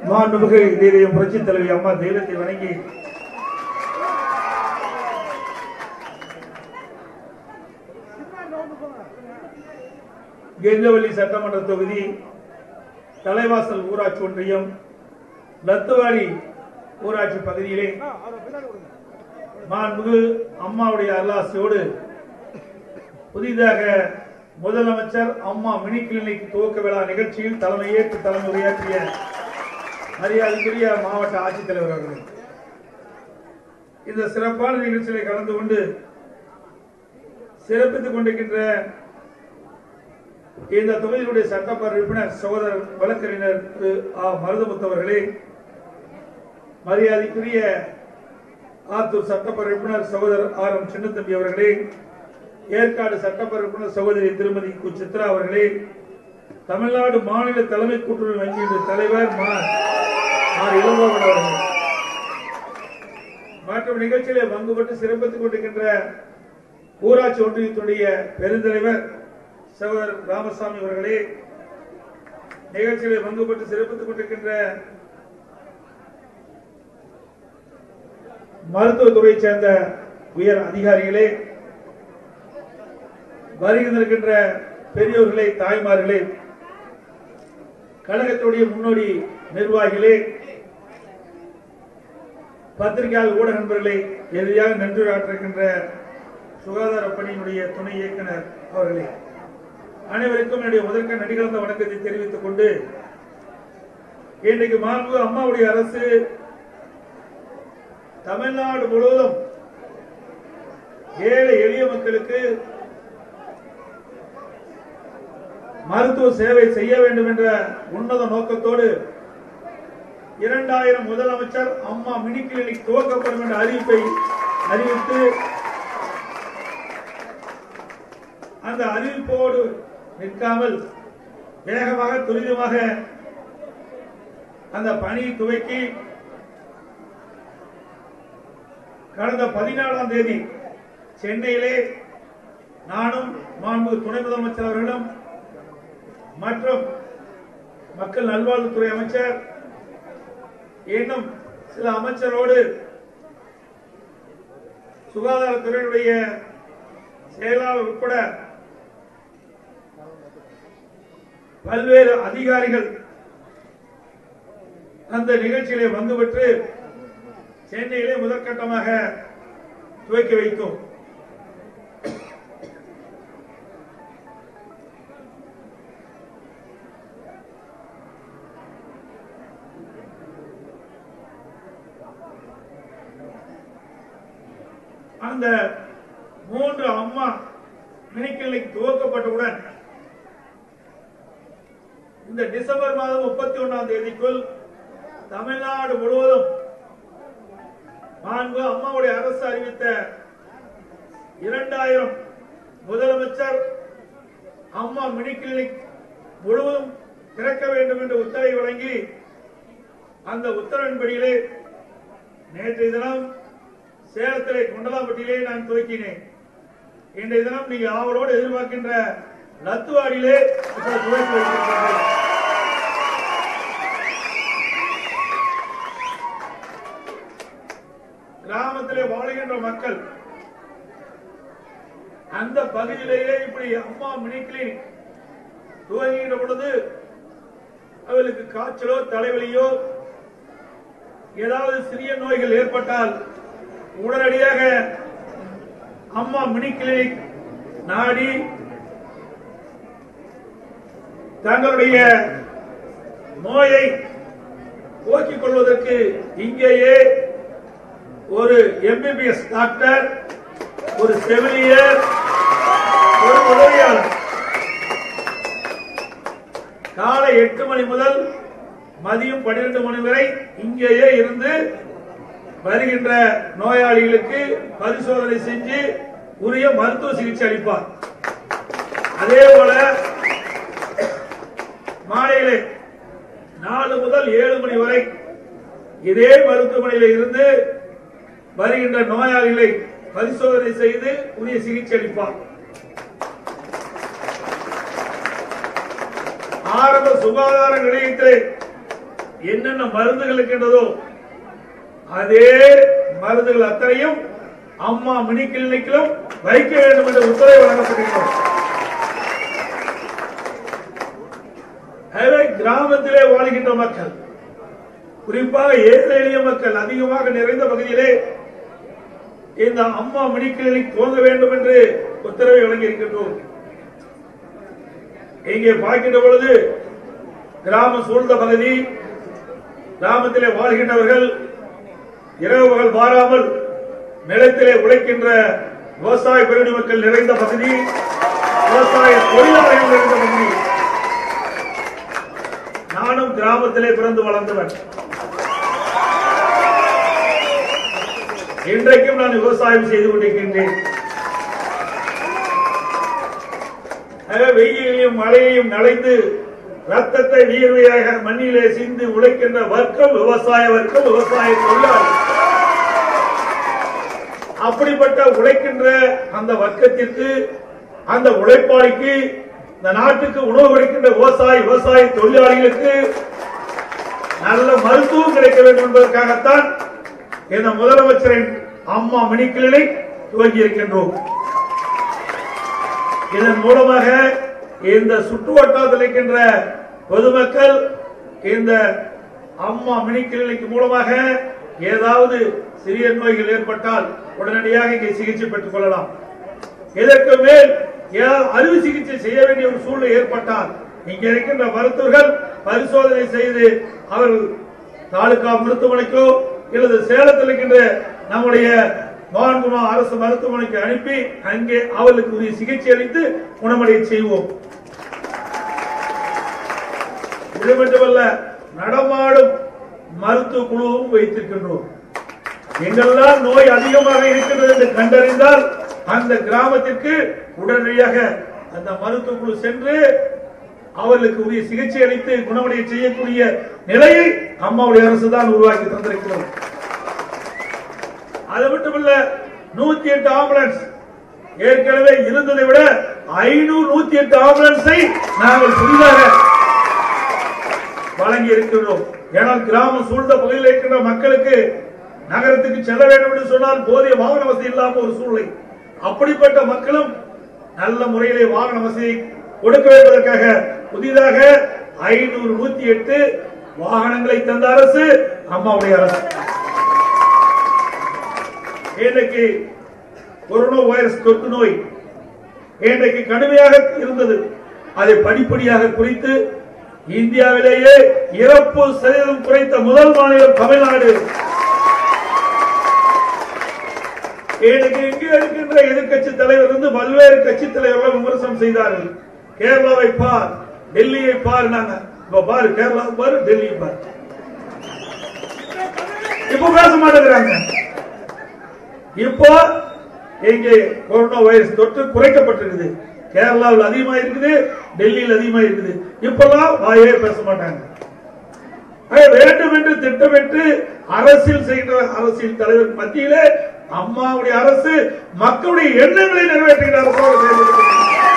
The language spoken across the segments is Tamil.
மாண்புமிகு இதயம் புரட்சி தலைவி அம்மா தெய்வத்தை வணங்கி கெஞ்சவள்ளி சட்டமன்ற தொகுதி தலைவாசல் ஊராட்சி ஒன்றியம் லத்துவாடி ஊராட்சி பகுதியிலே மாண்புமிகு அம்மாவுடைய அல்லாசியோடு புதிதாக முதலமைச்சர் அம்மா மினி கிளினிக் துவக்க விழா நிகழ்ச்சியில் தலைமையேற்று தலைமை உரையாற்றிய மரியாதைக்குரிய மாவட்ட ஆட்சித்தலைவர் அவர்கள் இந்த சிறப்பான நிகழ்ச்சியிலே கலந்து கொண்டு சிறப்பித்துக் கொண்டிருக்கின்ற இந்த தொகுதியினுடைய சட்டப்பேரவை உறுப்பினர் சகோதரர் வழக்கறிஞர் திரு ஆ மருதமுத்து அவர்களே மரியாதைக்குரிய ஆத்தூர் சட்டப்பேரவை உறுப்பினர் சகோதரர் ஆர் எம் சின்னத்தம்பி அவர்களே ஏற்காடு சட்டப்பேரவை உறுப்பினர் சகோதரி திருமதி கு சித்ரா அவர்களே தமிழ்நாடு மாநில தலைமை கூட்டுறவு வங்கியின் தலைவர் மா ஆர் இளங்கோவன் அவர்கள் மற்றும் நிகழ்ச்சியிலே பங்குபட்டு சிறப்பித்துக் கொண்டிருக்கின்ற ஊராட்சி ஒன்றியத்துடைய பெருந்தலைவர் சகோதரர் ராமசாமி அவர்களே நிகழ்ச்சியிலே பங்குபட்டு சிறப்பித்துக் கொண்டிருக்கின்ற மருத்துவத்துறையைச் சேர்ந்த உயர் அதிகாரிகளே வருகின்றிருக்கின்ற பெரியோர்களே தாய்மார்களே கழகத்துடைய முன்னோடி நிர்வாகிகளே பத்திரிகையாளர் ஊடக நண்பர்களே எதிராக நன்றியாற்றிருக்கின்ற சுகாதார பணியினுடைய துணை இயக்குனர் அவர்களே அனைவருக்கும் என்னுடைய முதற்க நடிகழ்ந்த வணக்கத்தை தெரிவித்துக் கொண்டு இன்றைக்கு மாண்பு அம்மாவுடைய அரசு தமிழ்நாடு முழுவதும் ஏழை எளிய மக்களுக்கு மருத்துவ சேவை செய்ய வேண்டும் என்ற உன்னத நோக்கத்தோடு இரண்டாயிரம் முதலமைச்சர் அம்மா மினி கிளினிக் துவக்கப்படும் என்ற அறிவிப்பை அறிவித்து அந்த அறிவிப்போடு நிற்காமல் வேகமாக துரிதமாக அந்த பணியை துவக்கி கடந்த பதினாலாம் தேதி சென்னையிலே நானும் மாண்பு துணை முதலமைச்சர் அவர்களும் மற்றும் மக்கள் நல்வாழ்வுத்துறை அமைச்சர் இன்னும் சில அமைச்சரோடு சுகாதாரத்துறையுடைய செயலாளர் உட்பட பல்வேறு அதிகாரிகள் அந்த நிகழ்ச்சியிலே வந்துவிட்டு சென்னையிலே முதற்கட்டமாக துவக்கி வைத்தோம் அந்த மூன்று அம்மா மினிக்கிளிக் துவக்கப்பட்டவுடன் இந்த டிசம்பர் மாதம் முப்பத்தி ஒன்னாம் தேதிக்குள் தமிழ்நாடு முழுவதும் மாண்பு அம்மாவுடைய அரசு அறிவித்த இரண்டாயிரம் முதலமைச்சர் அம்மா மினி கிளினிக் முழுவதும் திறக்க வேண்டும் என்று உத்தரவை வழங்கி அந்த உத்தரவின்படியிலே நேற்றைய தினம் சேலத்திலே குண்டலாம்பட்டியிலே நான் துவக்கினேன் இன்றைய தினம் நீங்க ஆவலோடு எதிர்பார்க்கின்ற லத்துவாடியிலே இப்போது துவக்கி வைத்திருக்கிறீர்கள் கிராமத்திலே வாழுகின்ற மக்கள் அந்த பகுதியிலேயே இப்படி அம்மா மினி கிளினிக் துவங்குகின்ற பொழுது அவர்களுக்கு காய்ச்சலோ தலைவலியோ ஏதாவது சிறிய நோய்கள் ஏற்பட்டால் உடனடியாக அம்மா மினி கிளினிக் நாடி தங்களுடைய நோயை போக்கிக் கொள்வதற்கு இங்கேயே ஒரு எம்பிபிஎஸ் டாக்டர் ஒரு செவிலியர் ஒரு உதவியாளர் காலை எட்டு மணி முதல் மதியம் பன்னிரண்டு மணி வரை இங்கேயே இருந்து வருகின்ற நோயாளிகளுக்கு பரிசோதனை செஞ்சு உரிய மருத்துவ சிகிச்சை அளிப்பார் அதே போல மாலையிலே நாலு முதல் ஏழு மணி வரை இதே மருத்துவமனையில் இருந்து வருகின்ற நோயாளிகளை பரிசோதனை செய்து உரிய சிகிச்சை அளிப்பார் ஆரம்ப சுகாதார நிலையத்தில் என்னென்ன மருந்துகள் இருக்கின்றதோ அதே மருந்துகள் அத்தனையும் அம்மா மினி கிளினிக்கிலும் வைக்க வேண்டும் என்ற உத்தரவு வழங்கப்பட்டிருக்கிறோம் எனவே கிராமத்திலே வாழ்கின்ற மக்கள் குறிப்பாக ஏழை எளிய மக்கள் அதிகமாக நிறைந்த பகுதியிலே இந்த அம்மா மினி கிளினிக் துவங்க வேண்டும் என்று உத்தரவை வழங்கியிருக்கின்றோம் இங்கே பார்க்கின்ற பொழுது கிராமம் சூழ்ந்த பகுதி கிராமத்திலே வாழ்கின்றவர்கள் இரவு பகல் மாறாமல் நிலத்திலே உழைக்கின்ற விவசாய பெருடி மக்கள் நிறைந்த பகுதி விவசாய தொழிலாளர்கள் நிறைந்த பகுதி நானும் கிராமத்திலே பிறந்து வளர்ந்தவன் இன்றைக்கும் நான் விவசாயம் செய்து கொண்டிருக்கின்றேன் ஆக வெயிலையும் மழையையும் நனைந்து ரத்தத்தை வியர்வையாக மண்ணிலே சிந்து உழைக்கின்ற வர்க்கம் விவசாய வர்க்கம் விவசாய தொழிலாளி அப்படிப்பட்ட உழைக்கின்ற அந்த வர்க்கத்திற்கு அந்த உழைப்பாளிக்கு இந்த நாட்டுக்கு உணவு கிடைக்கின்ற விவசாய விவசாய தொழிலாளிகளுக்கு நல்ல மருத்துவம் கிடைக்க வேண்டும் என்பதற்காகத்தான் இந்த முதலமைச்சரின் அம்மா மினிக்கிளை துவங்கி இருக்கின்றோம் இதன் மூலமாக இந்த சுற்று வட்டாரத்தில் இருக்கின்ற பொதுமக்கள் இந்த அம்மா மினி கிளினிக் மூலமாக ஏதாவது சிறிய நோய்கள் ஏற்பட்டால் உடனடியாக இங்கே சிகிச்சை பெற்றுக் கொள்ளலாம் இதற்கு மேல் ஏதாவது அறுவை சிகிச்சை செய்ய வேண்டிய ஒரு சூழ்நிலை ஏற்பட்டால் இங்க இருக்கின்ற மருத்துவர்கள் பரிசோதனை செய்து அவர்கள் தாலுகா மருத்துவமனைக்கோ அல்லது சேலத்தில் இருக்கின்ற நம்முடைய மாண்புமா அரசு மருத்துவமனைக்கு அனுப்பி அங்கே அவர்களுக்கு உரிய சிகிச்சை அளித்து குணமடைய செய்வோம் இது மட்டுமல்ல நடமாடும் மருத்துவ குழுவும் வைத்திருக்கின்றோம் எங்கெல்லாம் நோய் அதிகமாக இருக்கின்றது என்று கண்டறிந்தால் அந்த கிராமத்திற்கு உடனடியாக அந்த மருத்துவ குழு சென்று அவர்களுக்கு உரிய சிகிச்சை அளித்து குணமடைய செய்யக்கூடிய நிலையை அம்மாவுடைய அரசு தான் உருவாக்கி தந்திருக்கிறோம் அது மட்டுமல்ல நூத்தி எட்டு ஆம்புலன்ஸ் ஏற்கனவே இருந்ததை விட ஐநூறு நூத்தி எட்டு ஆம்புலன்ஸை நாங்கள் புதிதாக வழங்கி இருக்கிறோம் ஏனால் கிராமம் சூழ்ந்த பகுதியில் இருக்கின்ற மக்களுக்கு நகரத்துக்கு செல்ல வேண்டும் என்று சொன்னால் போதிய வாகன வசதி இல்லாம ஒரு சூழ்நிலை அப்படிப்பட்ட மக்களும் நல்ல முறையிலே வாகன வசதி கொடுக்க வேண்டுவதற்காக புதிதாக ஐநூறு நூத்தி எட்டு வாகனங்களை தந்த அரசு அம்மாவுடைய அரசு இன்றைக்கு கொரோனா வைரஸ் தொற்று நோய் இன்றைக்கு கடுமையாக இருந்தது அதை படிப்படியாக குறித்து இந்தியாவிலேயே இறப்பு சதவீதம் குறைத்த முதல் மாநிலம் தமிழ்நாடு இன்னைக்கு இங்கே இருக்கின்ற எதிர்க்கட்சி தலைவர் இருந்து பல்வேறு கட்சி தலைவர்கள் விமர்சனம் செய்தார்கள் கேரளாவை பார் டெல்லியை பார் நாங்க இப்ப பாரு கேரளா பாரு டெல்லி பார் இப்ப பேச மாட்டேங்கிறாங்க இப்போ இங்கே கொரோனா வைரஸ் தொற்று குறைக்கப்பட்டிருக்குது கேரளாவில் அதிகமா இருக்குது டெல்லியில் அதிகமா இருக்குது இப்பெல்லாம் வாயே பேச மாட்டாங்க ஆக வேண்டும் என்று திட்டமிட்டு அரசியல் செய்கிற அரசியல் தலைவர் மத்தியிலே அம்மாவுடைய அரசு மக்களுடைய எண்ணங்களை நிறைவேற்றுகிற அரசாக செயல்படுகிறது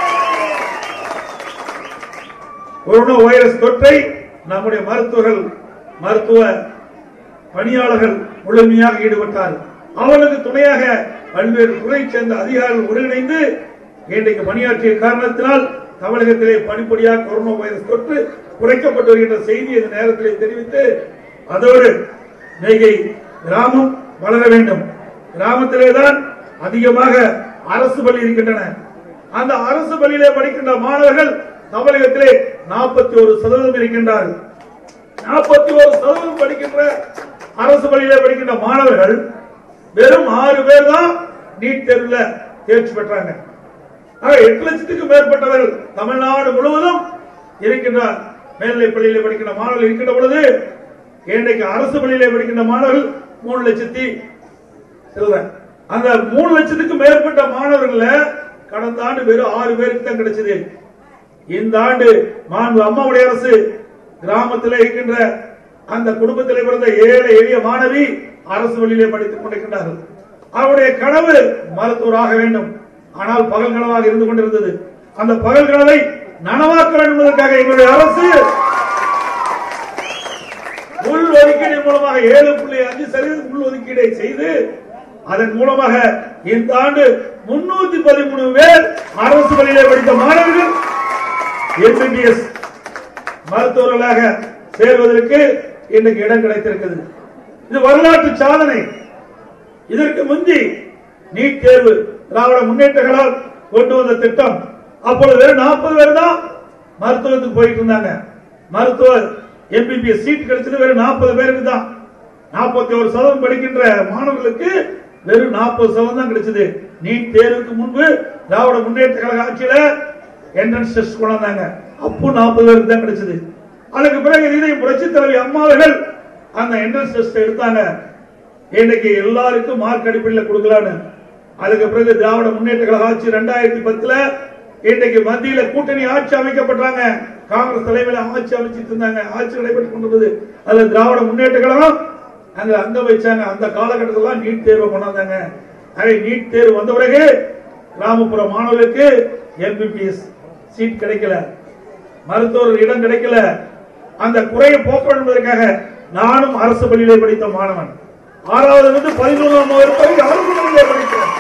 கொரோனா வைரஸ் தொற்றை நம்முடைய மருத்துவர்கள் மருத்துவ பணியாளர்கள் முழுமையாக ஈடுபட்டார்கள் அவர்களுக்கு துணையாக பல்வேறு துறை சேர்ந்த அதிகாரிகள் ஒருங்கிணைந்து இன்றைக்கு பணியாற்றிய காரணத்தினால் தமிழகத்திலே படிப்படியாக கொரோனா வைரஸ் தொற்று குறைக்கப்பட்டு வருகின்ற செய்தி இந்த நேரத்திலே தெரிவித்து அதோடு நெய்கை கிராமம் வளர வேண்டும் கிராமத்திலே தான் அதிகமாக அரசு பள்ளி இருக்கின்றன அந்த அரசு பள்ளியிலே படிக்கின்ற மாணவர்கள் தமிழகத்திலே நாற்பத்தி ஒரு சதவீதம் இருக்கின்றார்கள் நாற்பத்தி ஒரு சதவீதம் படிக்கின்ற அரசு பள்ளியிலே படிக்கின்ற மாணவர்கள் வெறும் ஆறு பேர் தான் நீட் தேர்வுல தேர்ச்சி பெற்றாங்க ஆக எட்டு லட்சத்துக்கு மேற்பட்டவர்கள் தமிழ்நாடு முழுவதும் இருக்கின்ற மேல்நிலை பள்ளியிலே படிக்கின்ற மாணவர்கள் இருக்கின்ற பொழுது இன்றைக்கு அரசு பள்ளியிலே படிக்கின்ற மாணவர்கள் மூணு லட்சத்தி சில்லறை. அந்த மூணு லட்சத்துக்கு மேற்பட்ட மாணவர்கள கடந்த ஆண்டு வெறும் ஆறு பேருக்கு தான் கிடைச்சது இந்த ஆண்டு மாண்பு அம்மாவுடைய அரசு கிராமத்தில் இருக்கின்ற அந்த குடும்பத்தில் பிறந்த ஏழை எளிய மாணவி அரசு பள்ளியிலே படித்துக் கொண்டிருக்கின்றார்கள் அவருடைய கனவு மருத்துவராக வேண்டும் ஆனால் பகல் கனவாக இருந்து கொண்டிருந்தது அந்த பகல் கனவை நனவாக்க வேண்டும் என்பதற்காக எங்களுடைய அரசு மூலமாக ஏழு புள்ளி அஞ்சு சதவீதம் உள்ஒதுக்கீடை செய்து அதன் மூலமாக இந்த ஆண்டு முன்னூத்தி பதிமூணு பேர் அரசு பள்ளியிலே படித்த மாணவர்கள் எம்பிபிஎஸ் மருத்துவர்களாக சேர்வதற்கு இன்றைக்கு இடம் கிடைத்திருக்கிறது இது வரலாற்று சாதனை இதற்கு முந்தி நீட் தேர்வு திராவிட முன்னேற்ற கழகம் கொண்டு வந்த திட்டம் அப்பொழுது வெறும் நாற்பது பேர் தான் மருத்துவத்துக்கு போயிட்டு இருந்தாங்க மருத்துவ எம்பிபிஎஸ் சீட் கிடைச்சது வெறும் நாற்பது பேருக்கு தான் நாற்பத்தி ஒரு சதவீதம் படிக்கின்ற மாணவர்களுக்கு வெறும் நாற்பது சதவீதம் தான் கிடைச்சது நீட் தேர்வுக்கு முன்பு திராவிட முன்னேற்ற கழக ஆட்சியில என்ட்ரன்ஸ் டெஸ்ட் கொண்டு வந்தாங்க அப்போ நாற்பது பேருக்கு தான் கிடைச்சது அதுக்கு பிறகு இதை புரட்சி தலைவி அம்மா அவர்கள் அந்த என்ட்ரன்ஸ் டெஸ்ட் எடுத்தாங்க இன்னைக்கு எல்லாருக்கும் மார்க் அடிப்படையில் கொடுக்கலான்னு அதுக்கு பிறகு திராவிட முன்னேற்ற கழக ஆட்சி ரெண்டாயிரத்தி பத்துல இன்னைக்கு மத்தியில கூட்டணி ஆட்சி அமைக்கப்பட்டாங்க காங்கிரஸ் தலைமையில ஆட்சி அமைச்சிட்டு இருந்தாங்க ஆட்சி நடைபெற்றுக் கொண்டிருந்தது அதுல திராவிட முன்னேற்ற கழகம் அங்க அங்க வச்சாங்க அந்த காலகட்டத்தில் நீட் தேர்வை கொண்டாந்தாங்க அதே நீட் தேர்வு வந்த பிறகு கிராமப்புற மாணவர்களுக்கு எம்பிபிஎஸ் சீட் கிடைக்கல மருத்துவர் இடம் கிடைக்கல அந்த குறையை போக்க வேண்டும் என்பதற்காக நானும் அரசு பள்ளியிலே படித்த மாணவன் ஆறாவது இருந்து பதினொன்றாம் வகுப்பு வரை அரசு பள்ளியிலே படித்தேன்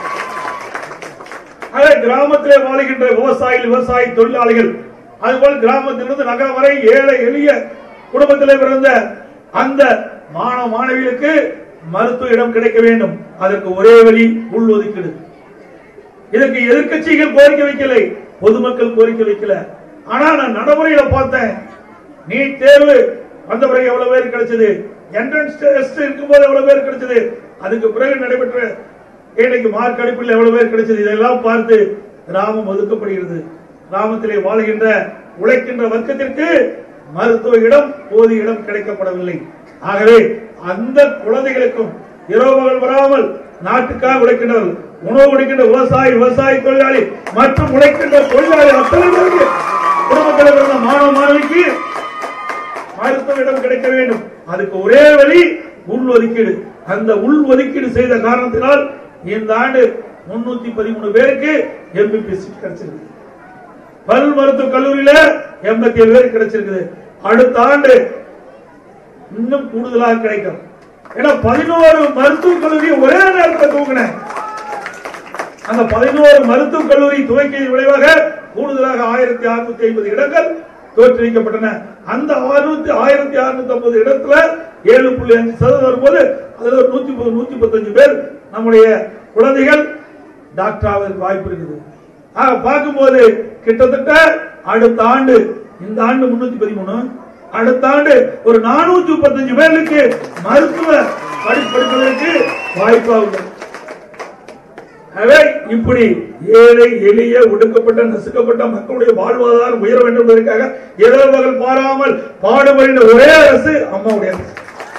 அதே கிராமத்திலே வாழ்கின்ற விவசாயிகள் விவசாய தொழிலாளிகள் அதுபோல் கிராமத்திலிருந்து நகரம் வரை ஏழை எளிய குடும்பத்திலே பிறந்த அந்த மாணவ மாணவிகளுக்கு மருத்துவ இடம் கிடைக்க வேண்டும் அதற்கு ஒரே வழி உள்ஒதுக்கீடு இதற்கு எதிர்க்கட்சிகள் கோரிக்கை வைக்கலை பொதுமக்கள் கோரிக்கை வைக்கல ஆனா நான் நடைமுறையில பார்த்தேன் நீட் தேர்வு வந்த பிறகு எவ்வளவு பேர் கிடைச்சது என்ட்ரன்ஸ் டெஸ்ட் இருக்கும்போது எவ்வளவு பேர் கிடைச்சது அதுக்கு பிறகு நடைபெற்ற இன்னைக்கு மார்க் அடிப்பில் எவ்வளவு பேர் கிடைச்சது இதெல்லாம் பார்த்து கிராமம் ஒதுக்கப்படுகிறது கிராமத்திலே வாழ்கின்ற உழைக்கின்ற வர்க்கத்திற்கு மருத்துவ இடம் போதிய இடம் கிடைக்கப்படவில்லை ஆகவே அந்த குழந்தைகளுக்கும் இரவு பகல் வராமல் நாட்டுக்காக உழைக்கின்றவர்கள் உணவு கொடுக்கின்ற விவசாயி விவசாய தொழிலாளி மற்றும் உழைக்கின்ற தொழிலாளி அத்தனை பேருக்கு குடும்பத்தில் பிறந்த மாணவ மாணவிக்கு மருத்துவ இடம் கிடைக்க வேண்டும் அதுக்கு ஒரே வழி உள் ஒதுக்கீடு அந்த உள் ஒதுக்கீடு செய்த காரணத்தினால் இந்த ஆண்டு முன்னூத்தி பதிமூணு பேருக்கு எம்பிபி சீட் கிடைச்சிருக்கு பல் மருத்துவ கல்லூரியில எண்பத்தி ஏழு பேருக்கு கிடைச்சிருக்குது அடுத்த ஆண்டு இன்னும் கூடுதலாக கிடைக்கும் ஏன்னா பதினோரு மருத்துவக் கல்லூரி ஒரே நேரத்தில் தூங்கினேன் அந்த பதினோரு மருத்துவக் கல்லூரி துவக்கியதன் விளைவாக கூடுதலாக ஆயிரத்தி அறுநூத்தி ஐம்பது இடங்கள் தோற்றுவிக்கப்பட்டன அந்த அறுநூத்தி ஆயிரத்தி அறுநூத்தி ஐம்பது இடத்துல ஏழு புள்ளி அஞ்சு சதவீதம் வரும்போது அதுல ஒரு நூத்தி பத்து- நூத்தி பத்தஞ்சு பேர் நம்முடைய குழந்தைகள் டாக்டர் ஆவதற்கு வாய்ப்பு இருக்குது ஆக பார்க்கும்போது கிட்டத்தட்ட அடுத்த ஆண்டு இந்த ஆண்டு முன்னூத்தி பதிமூணு அடுத்த ஆண்டு ஒரு நானூத்தி முப்பத்தஞ்சு பேருக்கு மருத்துவ படிப்பு படிப்பதற்கு வாய்ப்பாகுது எனவே இப்படி ஏழை எளிய ஒடுக்கப்பட்ட நசுக்கப்பட்ட மக்களுடைய வாழ்வாதாரம் உயர வேண்டும் என்பதற்காக இரவு பகல் பாராமல் பாடுபடுகின்ற ஒரே அரசு அம்மாவுடைய அரசு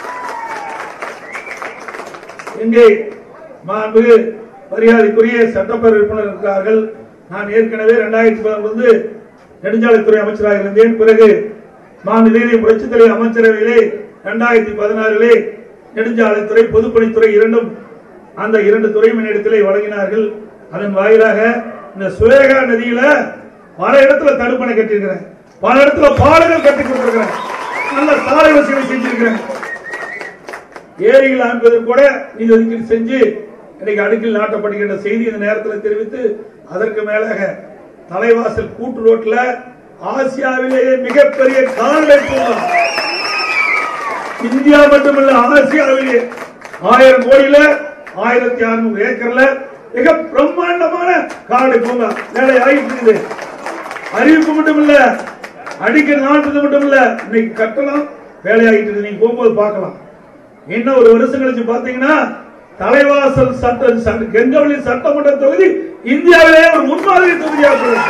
இங்கே மாண்புமிகு மரியாதைக்குரிய சட்டப்பேரவை உறுப்பினர் இருக்கிறார்கள் நான் ஏற்கனவே இரண்டாயிரத்தி பதினொன்று நெடுஞ்சாலைத்துறை அமைச்சராக இருந்தேன் பிறகு மாநில புரட்சித்துறை அமைச்சரவையிலே இரண்டாயிரத்தி பதினாறிலே நெடுஞ்சாலைத்துறை பொதுப்பணித்துறை இரண்டும் அந்த இரண்டு துறையும் என்னிடத்திலே வழங்கினார்கள் அதன் வாயிலாக இந்த சுவேகா நதியில பல இடத்துல தடுப்பணை கட்டியிருக்கிறேன் பல இடத்துல பாலங்கள் கட்டி கொடுத்திருக்கிறேன் நல்ல சாலை வசதி செஞ்சிருக்கிறேன் ஏரிகள் அமைப்பதற்கு கூட நிதி ஒதுக்கீடு செஞ்சு இன்னைக்கு அடுக்கில் நாட்டப்படுகின்ற செய்தி இந்த நேரத்தில் தெரிவித்து அதற்கு மேலாக தலைவாசல் கூட்டு ரோட்ல ஆசியாவிலேயே மிகப்பெரிய கால்நடை பூங்கா இந்தியா மட்டுமல்ல ஆசியாவிலே ஆயிரம் கோடியில ஆயிரத்தி அறுநூறு ஏக்கர்ல மிக பிரம்மாண்டமான கால்நடை பூங்கா வேலை ஆகிட்டு இருக்குது அறிவிப்பு மட்டும் இல்ல அடிக்க நாட்டுறது மட்டும் இல்ல இன்னைக்கு கட்டலாம் வேலையாகிட்டு இருக்கு நீங்க போகும்போது பார்க்கலாம் இன்னும் ஒரு வருஷம் கழிச்சு பாத்தீங்கன்னா தலைவாசல் சட்ட சட்ட- கெங்கவள்ளி சட்டமன்ற தொகுதி இந்தியாவிலேயே ஒரு முன்மாதிரி தொகுதியாக இருக்கும்.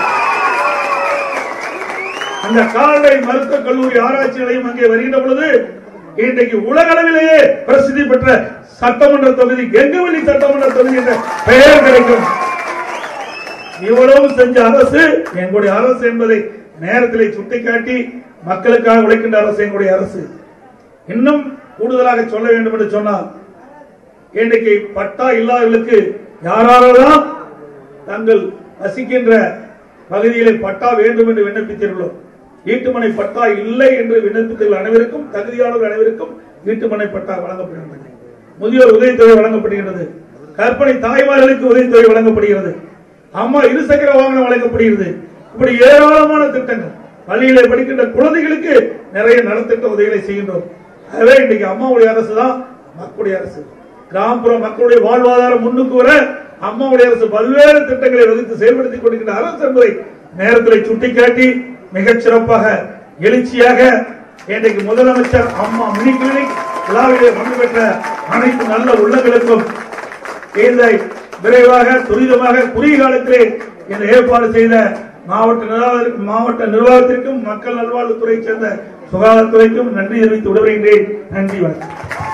அந்த கால்நடை மருத்துவக் கல்லூரி ஆராய்ச்சி நிலையம் அங்கே வருகின்ற பொழுது இன்றைக்கு உலக அளவிலேயே பிரசித்தி பெற்ற சட்டமன்ற தொகுதி கெங்கவள்ளி சட்டமன்ற தொகுதி என்ற பெயர் கிடைக்கும் இவ்வளவு செஞ்ச அரசு எங்களுடைய அரசு என்பதை நேரத்திலே சுட்டிக்காட்டி மக்களுக்காக உழைக்கின்ற அரசு எங்களுடைய அரசு இன்னும் கூடுதலாக சொல்ல வேண்டும் என்று சொன்னால் இன்றைக்கு பட்டா இல்லாதவர்களுக்கு யாரெல்லாம் தங்கள் வசிக்கின்ற பகுதியிலே பட்டா வேண்டும் என்று விண்ணப்பித்தீர்களோ வீட்டுமனை பட்டா இல்லை என்று விண்ணப்பித்துள்ள அனைவருக்கும் தகுதியானவர் அனைவருக்கும் வீட்டுமனை பட்டா வழங்கப்படுகின்றது முதியோர் உதவித்தொகை வழங்கப்படுகிறது கற்பனை தாய்மார்களுக்கு உதவித்தொகை வழங்கப்படுகிறது அம்மா இருசக்கர வாகனம் வழங்கப்படுகிறது இப்படி ஏராளமான திட்டங்கள் பள்ளியிலே படிக்கின்ற குழந்தைகளுக்கு நிறைய நலத்திட்ட உதவிகளை செய்கின்றோம் ஆகவே இன்னைக்கு அம்மாவுடைய அரசு தான் மக்களுடைய அரசு கிராமப்புற மக்களுடைய வாழ்வாதாரம் முன்னுக்கு வர அம்மாவுடைய அரசு பல்வேறு திட்டங்களை வகுத்து செயல்படுத்திக் கொண்டிருக்கின்ற அரசு என்பதை நேரத்தில் சுட்டிக்காட்டி மிகச் சிறப்பாக எழுச்சியாக இன்றைக்கு முதலமைச்சர் அம்மா மினி கிளினிக் விழாவிலே பங்கு பெற்ற அனைத்து நல்ல உள்ளங்களுக்கும் இந்த விரைவாக துரிதமாக குறுகிய காலத்திலே இந்த ஏற்பாடு செய்த மாவட்ட நிர்வாகத்திற்கும் மாவட்ட நிர்வாகத்திற்கும் மக்கள் நல்வாழ்வுத்துறை சேர்ந்த சுகாதாரத்துறைக்கும் நன்றி தெரிவித்து விடுகின்றேன் நன்றி வணக்கம்